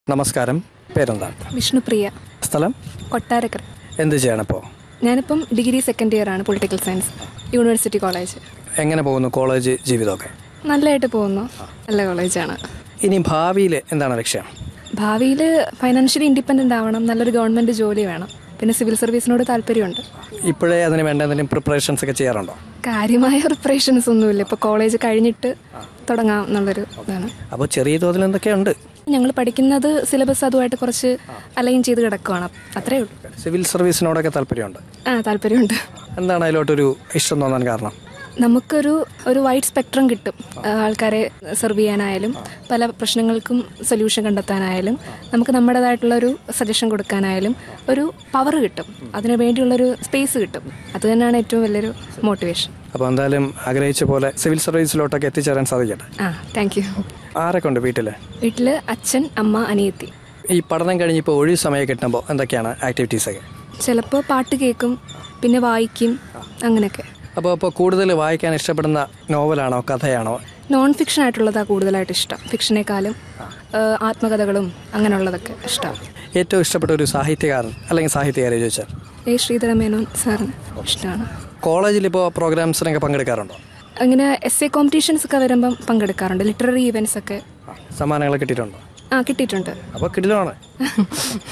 നമസ്കാരം പേരെന്താണ് വിഷ്ണുപ്രിയ സ്ഥലം കൊട്ടാരക്കര എന്ത് ചെയ്യണിപ്പോൾ ഞാനിപ്പം ഡിഗ്രി സെക്കൻഡ് ഇയർ ആണ് പൊളിറ്റിക്കൽ സയൻസ് യൂണിവേഴ്സിറ്റി കോളേജ് എങ്ങനെ പോകുന്നു കോളേജ് ജീവിതമൊക്കെ നല്ലതായിട്ട് പോകുന്നു നല്ല കോളേജാണ് ഇനി ഭാവിയിൽ എന്താണ് ലക്ഷ്യം ഭാവിയിൽ ഫൈനാൻഷ്യലി ഇൻഡിപെൻഡൻ്റ് ആവണം നല്ലൊരു ഗവൺമെൻറ് ജോലി വേണം പിന്നെ സിവിൽ സർവീസിനോട് താല്പര്യമുണ്ട് ഇപ്പോഴേ അതിന് വേണ്ട എന്തെങ്കിലും പ്രിപ്പറേഷൻസ് ഒക്കെ ചെയ്യാറുണ്ടോ കാര്യമായ പ്രിപ്പറേഷൻസ് ഒന്നുമില്ല ഇപ്പോൾ കോളേജ് കഴിഞ്ഞിട്ട് തുടങ്ങാം എന്നുള്ളൊരു ഇതാണ് അപ്പോൾ ചെറിയ തോതിൽ എന്തൊക്കെയുണ്ട് ഞങ്ങൾ പഠിക്കുന്നത് സിലബസ് അതുമായിട്ട് കുറച്ച് അലൈൻ ചെയ്ത് കിടക്കുവാണ് അത്രേ ഉള്ളൂ സിവിൽ സർവീസിനോടൊക്കെ താല്പര്യമുണ്ട് ആ താല്പര്യമുണ്ട് എന്താണ് അതിലോട്ടൊരു ഇഷ്ടം തോന്നാൻ കാരണം നമുക്കൊരു ഒരു വൈഡ് സ്പെക്ട്രം കിട്ടും ആ, ആൾക്കാരെ സെർവ് ചെയ്യാനായാലും പല പ്രശ്നങ്ങൾക്കും സൊല്യൂഷൻ കണ്ടെത്താനായാലും നമുക്ക് നമ്മുടേതായിട്ടുള്ള ഒരു സജഷൻ കൊടുക്കാനായാലും ഒരു പവർ കിട്ടും അതിനു വേണ്ടിയുള്ളൊരു സ്പേസ് കിട്ടും അത് തന്നെയാണ് ഏറ്റവും വലിയൊരു മോട്ടിവേഷൻ അപ്പോൾ എന്തായാലും ആഗ്രഹിച്ച പോലെ സിവിൽ സർവീസിലോട്ടൊക്കെ എത്തിച്ചേരാൻ സാധിക്കട്ടെ ആ താങ്ക് യു ആരൊക്കെ ഉണ്ട് വീട്ടിൽ വീട്ടിൽ അച്ഛൻ അമ്മ അനിയത്തി ഈ പഠനം കഴിഞ്ഞിപ്പോൾ ഒഴിവ് സമയം കിട്ടുമ്പോൾ എന്തൊക്കെയാണ് ആക്ടിവിറ്റീസൊക്കെ ചിലപ്പോൾ പാട്ട് കേൾക്കും പിന്നെ വായിക്കും അങ്ങനെയൊക്കെ അപ്പോൾ ഇപ്പോൾ കൂടുതൽ വായിക്കാൻ ഇഷ്ടപ്പെടുന്ന നോവലാണോ കഥയാണോ നോൺ ഫിക്ഷൻ ആയിട്ടുള്ളതാണ് കൂടുതലായിട്ട് ഇഷ്ടം ഫിക്ഷനേക്കാളും ആ, ആത്മകഥകളും അങ്ങനെയുള്ളതൊക്കെ ഇഷ്ടമാണ് ഏറ്റവും ഇഷ്ടപ്പെട്ട ഒരു സാഹിത്യകാരൻ അല്ലെങ്കിൽ സാഹിത്യകാരെ ചോദിച്ചാൽ എ ശ്രീധര മേനോൻ സാറിന് ഇഷ്ടമാണ് കോളേജിൽ ഇപ്പോൾ പ്രോഗ്രാംസിനൊക്കെ പങ്കെടുക്കാറുണ്ടോ അങ്ങനെ എസ് എ കോമ്പറ്റീഷൻസ് ഒക്കെ വരുമ്പം പങ്കെടുക്കാറുണ്ട് ലിറ്റററി ഇവൻറ്റ്സ് ഒക്കെ സമ്മാനങ്ങൾ കിട്ടിയിട്ടുണ്ടോ ആ കിട്ടിയിട്ടുണ്ട് അപ്പോൾ കിടിലമാണ്